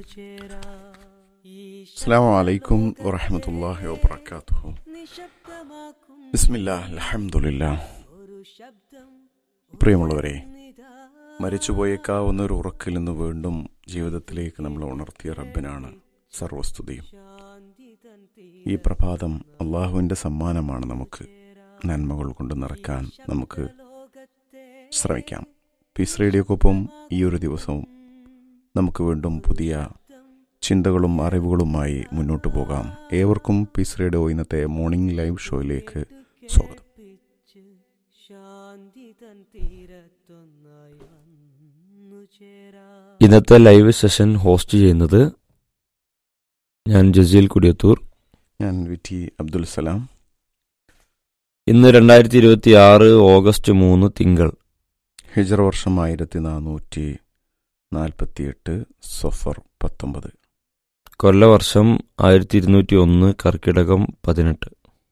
അസ്സാം വലൈക്കും വറഹമത്തല്ലാഹി വബർക്കാത്തുഹു ബിസ്മില്ലാ അൽഹംദുലില്ലാ പ്രിയമുള്ളവരെ മരിച്ചുപോയേക്കാവുന്ന ഒരു ഉറക്കിൽ നിന്ന് വീണ്ടും ജീവിതത്തിലേക്ക് നമ്മൾ ഉണർത്തിയ റബ്ബിനാണ് സർവസ്തുതിയും ഈ പ്രഭാതം അള്ളാഹുവിൻ്റെ സമ്മാനമാണ് നമുക്ക് നന്മകൾ കൊണ്ട് നിറക്കാൻ നമുക്ക് ശ്രമിക്കാം പീസ് റേഡിയോക്കൊപ്പം ഈ ഒരു ദിവസവും നമുക്ക് വീണ്ടും പുതിയ ചിന്തകളും അറിവുകളുമായി മുന്നോട്ട് പോകാം ഏവർക്കും പീസ് റേഡിയോ ഇന്നത്തെ മോർണിംഗ് ലൈവ് ഷോയിലേക്ക് സ്വാഗതം ഇന്നത്തെ ലൈവ് സെഷൻ ഹോസ്റ്റ് ചെയ്യുന്നത് ഞാൻ ജസീൽ കുടിയത്തൂർ ഞാൻ വി ടി അബ്ദുൽ സലാം ഇന്ന് രണ്ടായിരത്തി ഇരുപത്തി ആറ് ഓഗസ്റ്റ് മൂന്ന് തിങ്കൾ ഹിജറ വർഷം ആയിരത്തി നാനൂറ്റി നാൽപ്പത്തിയെട്ട് സൊഫർ പത്തൊമ്പത് കൊല്ലവർഷം ആയിരത്തി ഇരുന്നൂറ്റി ഒന്ന് കർക്കിടകം പതിനെട്ട്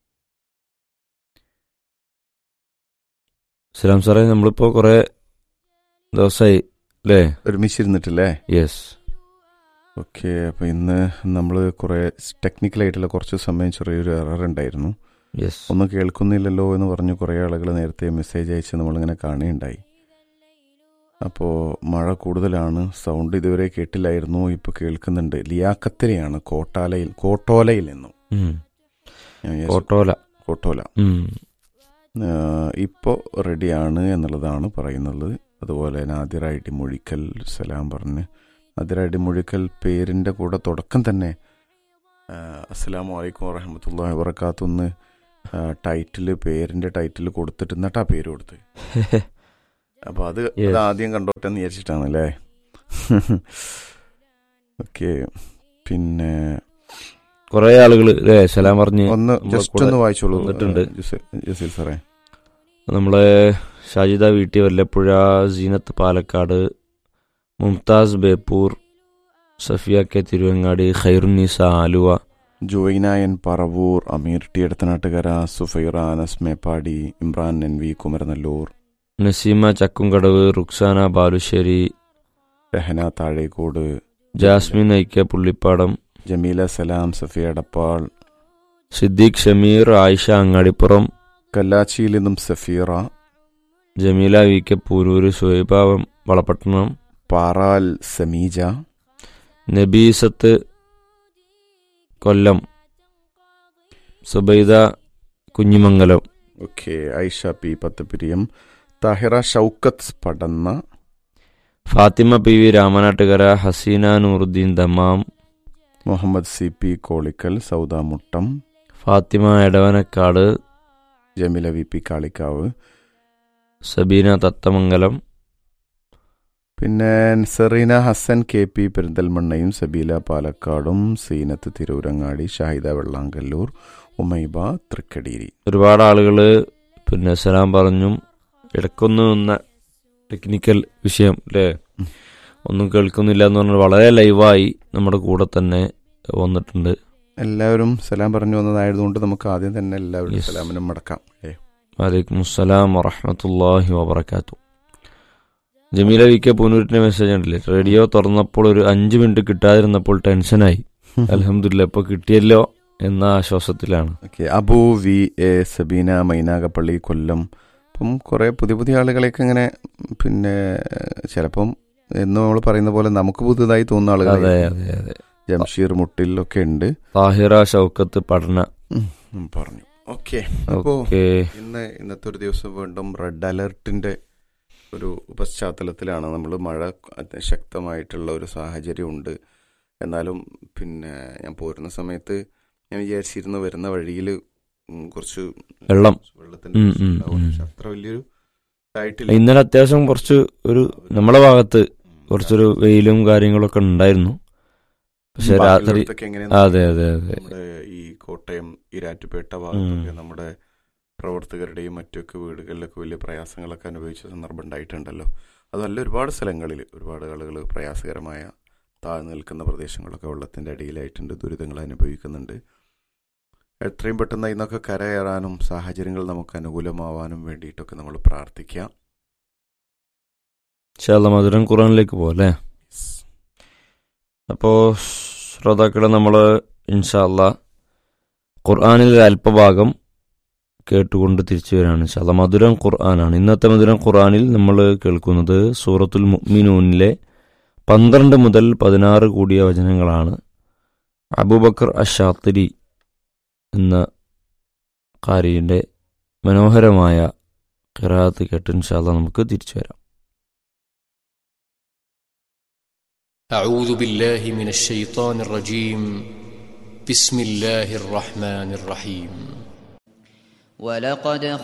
സലാം സാറേ നമ്മളിപ്പോ കുറെ ദിവസമായി അല്ലേ ഒരുമിച്ചിരുന്നിട്ടില്ലേ യെസ് ഓക്കെ അപ്പോൾ ഇന്ന് നമ്മൾ കുറേ ടെക്നിക്കലായിട്ടുള്ള കുറച്ച് സമയം ചെറിയൊരു എറർ ഉണ്ടായിരുന്നു യെസ് ഒന്നും കേൾക്കുന്നില്ലല്ലോ എന്ന് പറഞ്ഞ് കുറേ ആളുകൾ നേരത്തെ മെസ്സേജ് അയച്ച് നമ്മളിങ്ങനെ കാണുകയുണ്ടായി അപ്പോൾ മഴ കൂടുതലാണ് സൗണ്ട് ഇതുവരെ കേട്ടില്ലായിരുന്നു ഇപ്പോൾ കേൾക്കുന്നുണ്ട് ലിയാക്കത്തിലെയാണ് കോട്ടാലയിൽ കോട്ടോലയിൽ നിന്നും ഉം. ഞാൻ വിചാരിച്ചു ഓട്ടോല കോട്ടോല ഉം. ഇപ്പോൾ റെഡിയാണ് എന്നുള്ളതാണ് പറയുന്നത് അതുപോലെ നാദിറായിട്ട് മൊഴിക്കൽ സലാം പറഞ്ഞ് നാദിറായിട്ട് മൊഴിക്കൽ പേരിൻ്റെ കൂടെ തുടക്കം തന്നെ അസ്സാം വലൈക്കും വറഹമത്തല്ലാ വബർക്കാത്തൊന്ന് ടൈറ്റിൽ പേരിൻ്റെ ടൈറ്റിൽ കൊടുത്തിട്ട് എന്നിട്ടാ പേര് കൊടുത്ത് അപ്പോൾ അത് Yes. അത് ആദ്യം കണ്ടോട്ടെ എന്ന് വിചാരിച്ചിട്ടാണ് അല്ലേ ഓക്കെ പിന്നെ കുറെ ആളുകൾ അല്ലേ സലാം പറഞ്ഞ് ഒന്ന് നമ്മളെ ജസ്റ്റ് കൂടെ ഒന്ന് വായിച്ചോളൂ വന്നിട്ടുണ്ട്. ജസീൽ- ജസീൽ സാറേ നമ്മളെ ഷാജിദ വീട്ടി വല്ലപ്പുഴ സീനത്ത് പാലക്കാട് മുംതാസ് ബേപ്പൂർ സഫിയ കെ തിരുവങ്ങാടി ഖൈറുന്നീസ ആലുവ ജോയിനായൻ Paravur Ameer T Edathanattukara Sufaira Anas Meppadi Imran N V Kumaranellur Naseema Chakkumkadavu Ruksana Balussery Rahana Thazhekode Jasmine ഐക്യ പുള്ളിപ്പാടം ജമീല സലാം സഫിയ എടപ്പാൾ സിദ്ദീഖ് ഷമീർ ആയിഷ അങ്ങാടിപ്പുറം കല്ലാച്ചിയിൽ നിന്നും Safeera Jameela V K Poonoor Suhaiba Valapattanam Paral Sameeja Nabeesath Kollam Subaida Kunhimangalam okay Aisha P പത്തപ്പിരിയം Thahira Shoukath Padanna Fathima P V Ramanattukara Haseena Nooruddin Dammam Muhammed C P Kolikkal Sauda Muttom Fathima Edavanakkad Jameela V P Kalikavu Sabeena Thathamangalam പിന്നെ സെറീന ഹസൻ കെ പി പെരിന്തൽമണ്ണയും സബീല പാലക്കാടും സീനത്ത് തിരൂരങ്ങാടി ഷാഹിദ വെള്ളാങ്കല്ലൂർ ഉമൈബ തൃക്കടീരി ഒരുപാട് ആളുകൾ പിന്നെ സലാം പറഞ്ഞും ഇടക്കൊന്ന് നിന്ന ടെക്നിക്കൽ വിഷയം അല്ലേ ഉം. ഒന്നും കേൾക്കുന്നില്ല എന്ന് പറഞ്ഞാൽ വളരെ ലൈവായി നമ്മുടെ കൂടെ തന്നെ വന്നിട്ടുണ്ട് എല്ലാവരും സലാം പറഞ്ഞു വന്നതായതുകൊണ്ട് നമുക്ക് ആദ്യം തന്നെ എല്ലാവരും Yes. സലാമിനും മടക്കാം ഏ വലൈക്കും അസ്സലാം വറഹമത്തല്ലാഹി വബർക്കാത്തു ജമീല വി കെ പൂനൂരിന്റെ മെസ്സേജ് ഉണ്ടല്ലേ റേഡിയോ തുറന്നപ്പോൾ ഒരു അഞ്ച് മിനിറ്റ് കിട്ടാതിരുന്നപ്പോൾ ടെൻഷനായി അലഹമില്ല ഇപ്പൊ കിട്ടിയല്ലോ എന്ന ആശ്വാസത്തിലാണ് okay Abu V A Sabeena Mynagappally Kollam അപ്പം കുറേ പുതിയ പുതിയ ആളുകളെയൊക്കെ ഇങ്ങനെ പിന്നെ ചിലപ്പം എന്നും നമ്മൾ പറയുന്ന പോലെ നമുക്ക് പുതുതായി തോന്നുന്ന ആളുകൾ അതെ അതെ അതെ ജംഷീർ മുട്ടിൽ ഒക്കെ ഉണ്ട് താഹിറ ഷൗക്കത്ത് പഠന ഉം, പറഞ്ഞു ഓക്കെ അപ്പോ ഓക്കെ ഇന്ന് ഇന്നത്തെ ഒരു ദിവസം വീണ്ടും റെഡ് അലർട്ടിന്റെ ഒരു പശ്ചാത്തലത്തിലാണ് നമ്മൾ മഴ ശക്തമായിട്ടുള്ള ഒരു സാഹചര്യമുണ്ട് എന്നാലും പിന്നെ ഞാൻ പോരുന്ന സമയത്ത് ഞാൻ വിചാരിച്ചിരുന്നു വരുന്ന വഴിയിൽ കുറച്ച് വെള്ളം വെള്ളത്തിന്റെ ഉം, പ്രശ്നം ഉം, ഉണ്ടാവും. ഉം. പക്ഷെ അത്ര വലിയൊരു ആയിട്ടില്ല ഇന്നലെ അത്യാവശ്യം കുറച്ച് ഒരു നമ്മുടെ ഭാഗത്ത് കുറച്ചൊരു വെയിലും കാര്യങ്ങളൊക്കെ ഉണ്ടായിരുന്നു പക്ഷെ രാത്രി ബാക്കിയുള്ളിടത്തൊക്കെ എങ്ങനെയാന്ന് അതെ അതെ അതെ നമ്മുടെ ഈ കോട്ടയം ഈരാറ്റുപേട്ട ഭാഗത്തൊക്കെ നമ്മുടെ പ്രവർത്തകരുടെയും മറ്റൊക്കെ വീടുകളിലൊക്കെ വലിയ പ്രയാസങ്ങളൊക്കെ അനുഭവിച്ച സന്ദർഭം ഉണ്ടായിട്ടുണ്ടല്ലോ അതല്ല ഒരുപാട് സ്ഥലങ്ങളിൽ ഒരുപാട് ആളുകൾ പ്രയാസകരമായ താഴ്ന്നു നിൽക്കുന്ന പ്രദേശങ്ങളൊക്കെ വെള്ളത്തിൻ്റെ അടിയിലായിട്ടുണ്ട് ദുരിതങ്ങൾ അനുഭവിക്കുന്നുണ്ട് എത്രയും പെട്ടെന്ന് ഇന്നൊക്കെ കരകയറാനും സാഹചര്യങ്ങൾ നമുക്ക് അനുകൂലമാവാനും വേണ്ടിയിട്ടൊക്കെ നമ്മൾ പ്രാർത്ഥിക്കാം ഇൻഷാ അല്ലാ മധുരം ഖുറാനിലേക്ക് പോകല്ലേ അപ്പോൾ ശ്രോതാക്കളെ നമ്മൾ ഇൻഷാല്ല ഖുർആാനിൽ ഒരു അല്പഭാഗം കേട്ടുകൊണ്ട് തിരിച്ചു വരാണ് ഇൻഷാല്ല മധുരം ഖുർആനാണ് ഇന്നത്തെ മധുരം ഖുർആനിൽ നമ്മൾ കേൾക്കുന്നത് സൂറത്തുൽ മുഅ്മിനൂനിലെ പന്ത്രണ്ട് മുതൽ പതിനാറ് കൂടിയ വചനങ്ങളാണ് അബൂബക്കർ അഷാത്തിരി എന്ന കാരിയുടെ മനോഹരമായ ഖിറാത്ത് കേട്ട് ഇൻഷാല്ല നമുക്ക് തിരിച്ചു വരാം أعوذ بالله من الشيطان الرجيم بسم الله الرحمن الرحيم ولقد